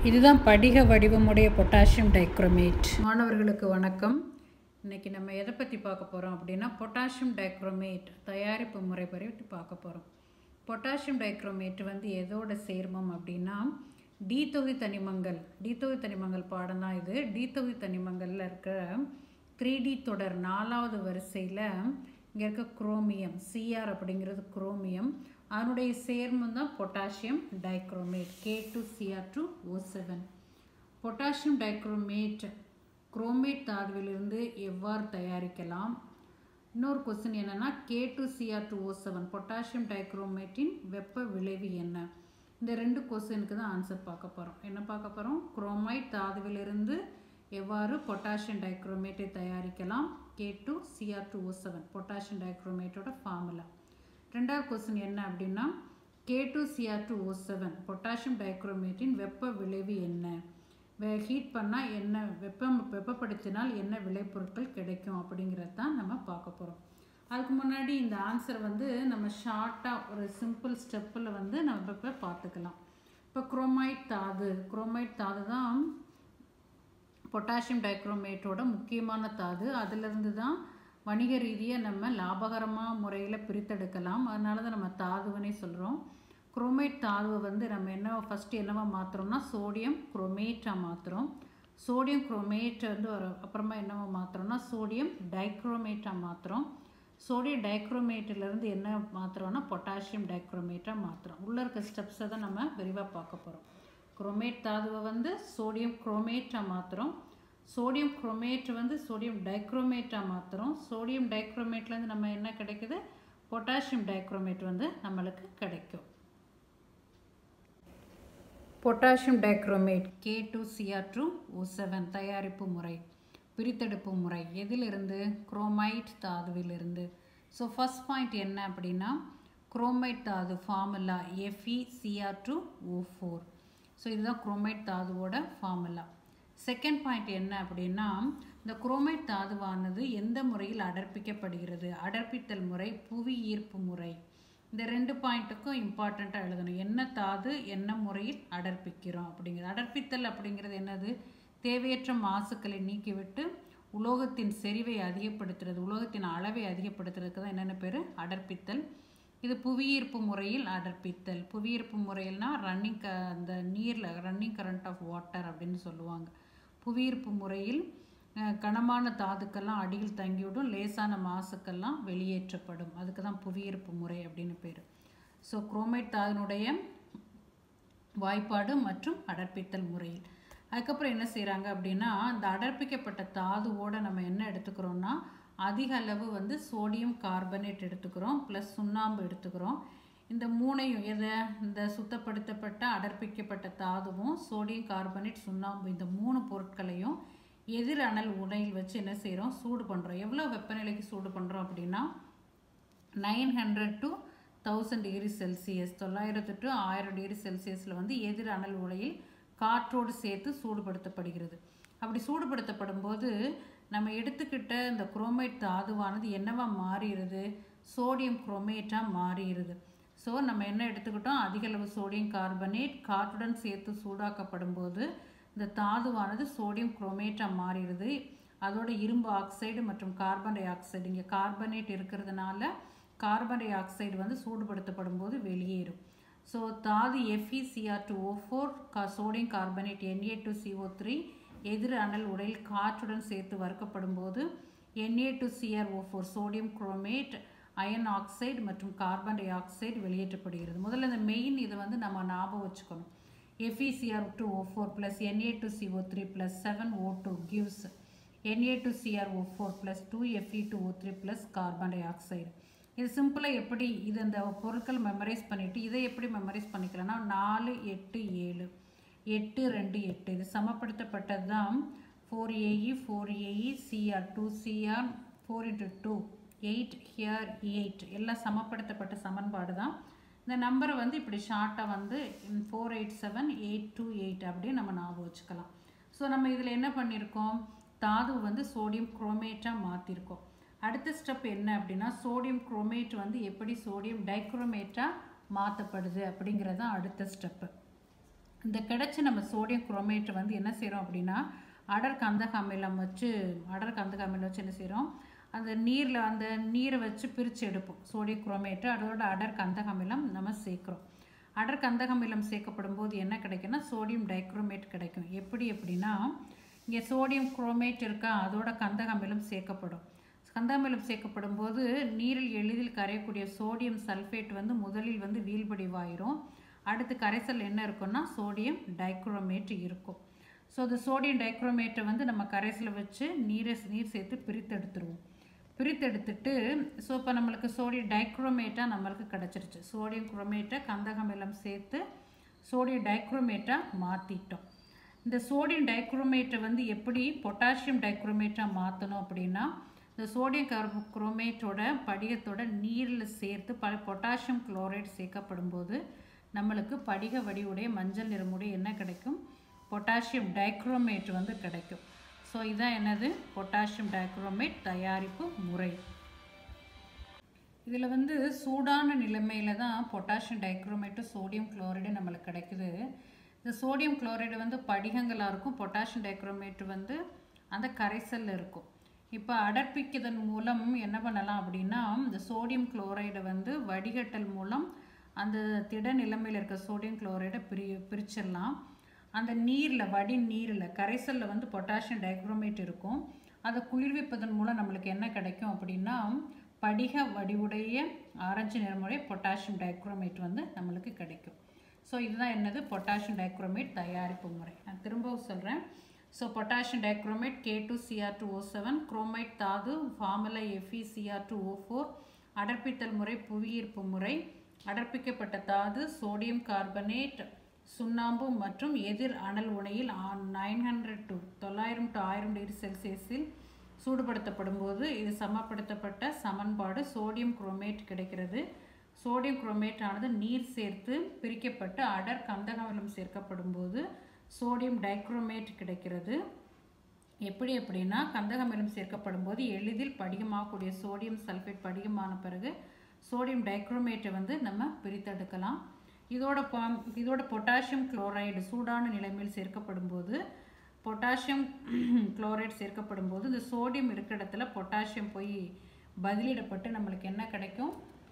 இதுதான் படிக வடிவமுடைய potassium dichromate மாணவர்களுக்கு வணக்கம் இன்னைக்கு நம்ம எதை பற்றி பார்க்க போகிறோம் அப்படின்னா பொட்டாசியம் டைக்ரோமேட் தயாரிப்பு முறை பற்றி பார்க்க போகிறோம் பொட்டாசியம் டைக்ரோமேட் வந்து எதோட சேர்மம் அப்படின்னா டி தொகுதி தனிமங்கள் டி தொகுதி தனிமங்கள் பாடம் தான் இது டி தொகுதி தனிமங்களில் இருக்கிற த்ரீ டி தொடர் நாலாவது வரிசையில் இங்கே இருக்க குரோமியம் சிஆர் அப்படிங்கிறது குரோமியம் அதனுடைய சேர்மம் தான் potassium dichromate K two CR two O seven potassium dichromate chromate தாதுவிலிருந்து எவ்வாறு தயாரிக்கலாம் இன்னொரு கொஸ்டின் என்னென்னா K two CR two O seven potassium டைக்ரோமேட்டின் வெப்ப விளைவு என்ன இந்த ரெண்டு கொஸ்டினுக்கு தான் ஆன்சர் பார்க்க போகிறோம் என்ன பார்க்க போகிறோம் குரோமைட் தாதுவிலிருந்து எவ்வாறு பொட்டாசியம் டைக்ரோமேட்டை தயாரிக்கலாம் K two CR two O seven potassium டைக்ரோமேட்டோட ஃபார்முலா ரெண்டாவது கொஸ்டின் என்ன அப்படின்னா K two CR two O seven potassium டைக்ரோமேட்டின் வெப்ப விளைவு என்ன வே ஹீட் பண்ணால் என்ன வெப்பம் வெப்பப்படுத்தினால் என்ன விளைபொருட்கள் கிடைக்கும் அப்படிங்கிறது தான் நம்ம பார்க்க போகிறோம் அதுக்கு முன்னாடி இந்த ஆன்சர் வந்து நம்ம ஷார்ட்டாக ஒரு சிம்பிள் ஸ்டெப்பில் வந்து நம்ம இப்போ பார்த்துக்கலாம் இப்போ குரோமைட் தாது குரோமைட் தாது தான் பொட்டாசியம் டைக்ரோமேட்டோட முக்கியமான தாது அதிலிருந்து தான் வணிக ரீதியாக நம்ம லாபகரமாக முறையில் பிரித்தெடுக்கலாம் அதனால தான் நம்ம தாதுவனே சொல்கிறோம் குரோமேட் தாதுவை வந்து நம்ம என்ன ஃபஸ்ட்டு என்னவா மாற்றுறோம்னா சோடியம் குரோமேட்டாக மாற்றுறோம் சோடியம் குரோமேட் வந்து ஒரு அப்புறமா என்னவா மாற்றுறோம்னா சோடியம் டைக்ரோமேட்டாக மாற்றுறோம் சோடியம் டைக்ரோமேட்டிலேருந்து என்ன மாற்றுறோம்னா பொட்டாசியம் டைக்ரோமேட்டாக மாற்றுறோம் உள்ளே இருக்க ஸ்டெப்ஸை தான் நம்ம விரிவாக பார்க்க போகிறோம் குரோமேட் தாதுவை வந்து சோடியம் குரோமேட்டாக மாற்றுறோம் சோடியம் குரோமேட் வந்து சோடியம் டைக்ரோமேட்டாக மாற்றுறோம் சோடியம் டைக்ரோமேட்லேருந்து நம்ம என்ன கிடைக்குது பொட்டாசியம் டைக்ரோமேட் வந்து நம்மளுக்கு கிடைக்கும் potassium dichromate K two CR two O seven தயாரிப்பு முறை பிரித்தெடுப்பு முறை எதிலிருந்து குரோமைட் தாதுவிலிருந்து ஸோ ஃபஸ்ட் பாயிண்ட் என்ன அப்படின்னா குரோமைட் தாது formula FE CR two O four so இதுதான் குரோமைட் தாதுவோட ஃபார்முலா செகண்ட் பாயிண்ட் என்ன அப்படின்னா இந்த குரோமைட் தாதுவானது எந்த முறையில் அடர்ப்பிக்கப்படுகிறது அடர்ப்பித்தல் முறை புவி ஈர்ப்பு முறை இந்த ரெண்டு பாயிண்ட்டுக்கும் இம்பார்ட்டண்ட்டாக எழுதணும் என்ன தாது என்ன முறையில் அடர்ப்பிக்கிறோம் அப்படிங்கிறது அடர்ப்பித்தல் அப்படிங்கிறது என்னது தேவையற்ற மாசுக்களை நீக்கிவிட்டு உலோகத்தின் செறிவை அதிகப்படுத்துறது உலோகத்தின் அளவை அதிகப்படுத்துறதுக்கு தான் என்னென்ன பேர் அடர்ப்பித்தல் இது புவியீர்ப்பு முறையில் அடர்ப்பித்தல் புவியீர்ப்பு முறையில்னா ரன்னிங் க அந்த நீரில் ரன்னிங் கரண்ட் ஆஃப் வாட்டர் அப்படின்னு சொல்லுவாங்க புவியீர்ப்பு முறையில் கனமான தாதுக்கெல்லாம் அடியில் தங்கிவிடும் லேசான மாசுக்கெல்லாம் வெளியேற்றப்படும் அதுக்கு தான் புவியீர்ப்பு முறை அப்படின்னு பேர் ஸோ குரோமைட் தாதினுடைய வாய்ப்பாடு மற்றும் அடர்ப்பித்தல் முறையில் அதுக்கப்புறம் என்ன செய்கிறாங்க அப்படின்னா அந்த அடர்ப்பிக்கப்பட்ட தாதுவோடு நம்ம என்ன எடுத்துக்கிறோம்னா அதிக அளவு வந்து சோடியம் கார்பனேட் எடுத்துக்கிறோம் ப்ளஸ் சுண்ணாம்பு எடுத்துக்கிறோம் இந்த மூணையும் எதை இந்த சுத்தப்படுத்தப்பட்ட அடர்ப்பிக்கப்பட்ட தாதுவும் சோடியம் கார்பனேட் சுண்ணாம்பு இந்த மூணு பொருட்களையும் எதிர் அனல் உடையில் வச்சு என்ன செய்கிறோம் சூடு பண்ணுறோம் எவ்வளோ வெப்பநிலைக்கு சூடு பண்ணுறோம் அப்படின்னா nine hundred to thousand degree Celsius தொள்ளாயிரத்து டு ஆயிரம் டிகிரி செல்சியஸில் வந்து எதிர் அனல் உலையில் காற்றோடு சேர்த்து சூடுபடுத்தப்படுகிறது அப்படி சூடுபடுத்தப்படும் போது நம்ம எடுத்துக்கிட்ட இந்த குரோமைட் தாதுவானது என்னவா மாறிடுது சோடியம் குரோமேட்டாக மாறிடுது ஸோ நம்ம என்ன எடுத்துக்கிட்டோம் அதிகளவு சோடியம் கார்பனேட் காற்றுடன் சேர்த்து சூடாக்கப்படும் போது இந்த தாதுவானது சோடியம் குரோமேட்டாக மாறிடுது அதோட இரும்பு ஆக்சைடு மற்றும் கார்பன் டை ஆக்சைடு இங்கே கார்பனேட் இருக்கிறதுனால கார்பன் டை ஆக்சைடு வந்து சூடுபடுத்தப்படும் போது வெளியேறும் ஸோ தாது எஃப்இசிஆர் டூ ஓ ஃபோர் கா sodium carbonate NA two CO three எதிர் அனல் உடையில் காற்றுடன் சேர்த்து வறுக்கப்படும் போது NA two CR O four sodium chromate iron oxide மற்றும் கார்பன் டை ஆக்சைடு வெளியேற்றப்படுகிறது முதல்ல இந்த மெயின் இதை வந்து நம்ம ஞாபகம் வச்சுக்கணும் FECR two O four plus NA two CO three plus seven ஓ two gives NA two CR O four plus two FE two O three plus carbon dioxide இது சிம்பிளாக எப்படி இது அந்த பொருட்கள் மெமரைஸ் பண்ணிவிட்டு இதை எப்படி மெமரைஸ் பண்ணிக்கலாம்னா நாலு எட்டு ஏழு எட்டு ரெண்டு எட்டு இது சமப்படுத்தப்பட்டது தான் four AE four AE CR two CR four into two eight here eight எல்லாம் சமப்படுத்தப்பட்ட சமன்பாடு தான் இந்த நம்பரை வந்து இப்படி ஷார்ட்டாக வந்து four eight seven eight two eight அப்படின்னு நம்ம ஞாபகம் வச்சுக்கலாம் ஸோ நம்ம இதில் என்ன பண்ணியிருக்கோம் தாது வந்து சோடியம் குரோமேட்டாக மாற்றிருக்கோம் அடுத்த ஸ்டெப் என்ன அப்படின்னா சோடியம் குரோமேட் வந்து எப்படி சோடியம் டைக்ரோமேட்டாக மாற்றப்படுது அப்படிங்கிறது தான் அடுத்த ஸ்டெப்பு இந்த கிடைச்ச நம்ம சோடியம் குரோமேட் வந்து என்ன செய்கிறோம் அப்படின்னா அடர் கந்தக அமிலம் வச்சு அடர் கந்தக அமிலம் வச்சு என்ன செய்கிறோம் அந்த நீரில் அந்த நீரை வச்சு பிரித்து எடுப்போம் சோடியம் குரோமேட்டு அதோட அடர் கந்தக அமிலம் நம்ம சேர்க்குறோம் அடர் கந்தக அமிலம் சேர்க்கப்படும் போது என்ன கிடைக்குன்னா சோடியம் டைக்ரோமேட் கிடைக்கும் எப்படி எப்படின்னா இங்கே சோடியம் குரோமேட் இருக்கா அதோட கந்தக அமிலம் சேர்க்கப்படும் கந்தக அமிலம் சேர்க்கப்படும் போது நீரில் எளிதில் கரையக்கூடிய சோடியம் சல்ஃபேட் வந்து முதலில் வந்து வீழ்படிவாயிரும் அடுத்து கரைசல் என்ன இருக்குன்னா சோடியம் டைக்ரோமேட் இருக்கும் ஸோ அந்த சோடியம் டைக்ரோமேட்டை வந்து நம்ம கரைசலில் வச்சு நீரை நீர் சேர்த்து பிரித்தெடுத்துருவோம் பிரித்தெடுத்துட்டு ஸோ இப்போ நம்மளுக்கு சோடியம் டைக்ரோமேட்டாக நம்மளுக்கு கிடச்சிருச்சு சோடியம் குரோமேட்டை கந்தக அமிலம் சேர்த்து சோடியம் டைக்ரோமேட்டாக மாற்றிட்டோம் இந்த சோடியம் டைக்ரோமேட்டை வந்து எப்படி பொட்டாசியம் டைக்ரோமேட்டாக மாற்றணும் அப்படின்னா இந்த சோடியம் கார்போ குரோமேட்டோட படிகத்தோட நீரில் சேர்த்து ப பொட்டாசியம் குளோரைடு சேர்க்கப்படும் போது நம்மளுக்கு படிக வடிவுடைய மஞ்சள் நிறமுடைய என்ன கிடைக்கும் பொட்டாசியம் டைக்ரோமேட் வந்து கிடைக்கும் ஸோ இதான் என்னது பொட்டாசியம் டைக்ரோமேட் தயாரிப்பு முறை இதில் வந்து சூடான நிலைமையில் தான் பொட்டாசியம் டைக்ரோமேட்டு சோடியம் குளோரைடு நம்மளுக்கு கிடைக்குது இந்த சோடியம் குளோரைடு வந்து படிகங்களாக இருக்கும் பொட்டாசியம் டைக்ரோமேட்டு வந்து அந்த கரைசலில் இருக்கும் இப்போ அடர்ப்பிக்கதன் மூலம் என்ன பண்ணலாம் அப்படின்னா இந்த சோடியம் குளோரைடை வந்து வடிகட்டல் மூலம் அந்த திட நிலைமையில் இருக்க சோடியம் குளோரைடை பிரி பிரிச்சிடலாம் அந்த நீரில் வடி நீரில் கரைசலில் வந்து பொட்டாசியம் டைக்ரோமேட் இருக்கும் அதை குளிர்விப்பதன் மூலம் நம்மளுக்கு என்ன கிடைக்கும் அப்படின்னா படிக வடிவுடைய ஆரஞ்சு நிறமுடைய பொட்டாசியம் டைக்ரோமேட் வந்து நம்மளுக்கு கிடைக்கும் ஸோ இதுதான் என்னது பொட்டாசியம் டைக்ரோமேட் தயாரிப்பு முறை நான் திரும்பவும் சொல்கிறேன் so potassium dichromate K two CR two O seven chromite தாது formula FE CR two O four அடர்ப்பித்தல் முறை புவியீர்ப்பு முறை அடர்ப்பிக்கப்பட்ட தாது சோடியம் கார்பனேட் சுண்ணாம்பு மற்றும் எதிர் அனல் உணையில் நைன் ஹண்ட்ரட் டு தொள்ளாயிரம் டு ஆயிரம் டிகிரி செல்சியஸில் சூடுபடுத்தப்படும் போது இது சமப்படுத்தப்பட்ட சமன்பாடு சோடியம் குரோமேட் கிடைக்கிறது சோடியம் குரோமேட் ஆனது நீர் சேர்த்து பிரிக்கப்பட்டு அடர் கந்தக அமிலம் சேர்க்கப்படும் போது சோடியம் டைக்ரோமேட் கிடைக்கிறது எப்படி அப்படின்னா கந்தக அமிலம் சேர்க்கப்படும் போது எளிதில் படிகமாகக்கூடிய சோடியம் சல்ஃபேட் படிகமான பிறகு சோடியம் டைக்ரோமேட்டை வந்து நம்ம பிரித்தெடுக்கலாம் இதோட இதோட பொட்டாசியம் குளோரைடு சூடான நிலைமையில் சேர்க்கப்படும் போது பொட்டாசியம் குளோரைடு சேர்க்கப்படும் போது இந்த சோடியம் இருக்கிற இடத்துல பொட்டாசியம் போய் பதிலிடப்பட்டு நம்மளுக்கு என்ன கிடைக்கும்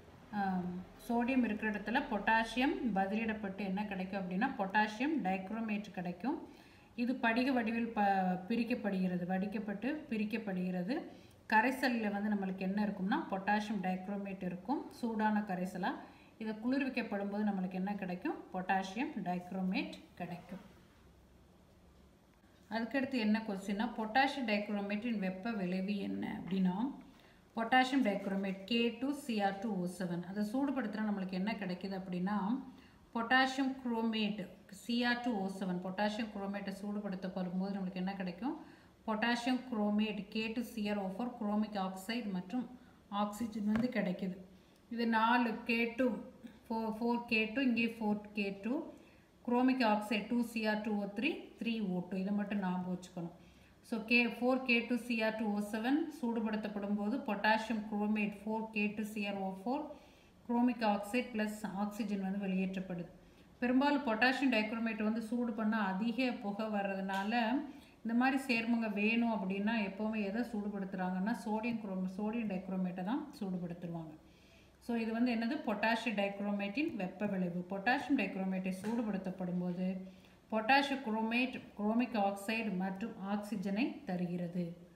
சோடியம் இருக்கிற இடத்துல பொட்டாசியம் பதிலிடப்பட்டு என்ன கிடைக்கும் அப்படின்னா பொட்டாசியம் டைக்ரோமேட் கிடைக்கும் இது படிக வடிவில் ப பிரிக்கப்படுகிறது வடிக்கப்பட்டு பிரிக்கப்படுகிறது கரைசலில் வந்து நம்மளுக்கு என்ன இருக்கும்னா பொட்டாசியம் டைக்ரோமேட் இருக்கும் சூடான கரைசலாக இதை குளிர்விக்கப்படும் போது நம்மளுக்கு என்ன கிடைக்கும் பொட்டாசியம் டைக்ரோமேட் கிடைக்கும் அதுக்கடுத்து என்ன கொஸ்டின்னா பொட்டாசியம் டைக்ரோமேட்டின் வெப்ப விளைவு என்ன அப்படின்னா potassium dichromate K two CR two O seven அதை சூடுபடுத்துகிற நம்மளுக்கு என்ன கிடைக்குது அப்படின்னா potassium chromate CR two O seven potassium குரோமேட்டை சூடுபடுத்தப்படும் போது நம்மளுக்கு என்ன கிடைக்கும் potassium chromate K two CR O four chromic oxide மற்றும் ஆக்சிஜன் வந்து கிடைக்குது இது நாலு K two four four K two இங்கே four K two chromic oxide two CR two O three three O two இதை மட்டும் ஞாபகம் வச்சுக்கணும் so K four K two CR two O seven சூடுபடுத்தப்படும் போது potassium chromate four K two CR O four chromic oxide plus oxygen வந்து வெளியேற்றப்படுது பெரும்பாலும் potassium dichromate வந்து சூடு பண்ணால் அதிக புகை வர்றதுனால இந்த மாதிரி சேர்மங்க வேணும் அப்படின்னா எப்போவுமே எதை சூடுபடுத்துகிறாங்கன்னா சோடியம் குரோம் சோடியம் டைக்ரோமேட்டை தான் சூடுபடுத்துருவாங்க ஸோ இது வந்து என்னது பொட்டாசியம் டைக்ரோமேட்டின் வெப்ப விளைவு பொட்டாசியம் டைக்ரோமேட்டை சூடுபடுத்தப்படும் போது பொட்டாசியம் குரோமேட் குரோமிக் ஆக்சைடு மற்றும் ஆக்சிஜனை தருகிறது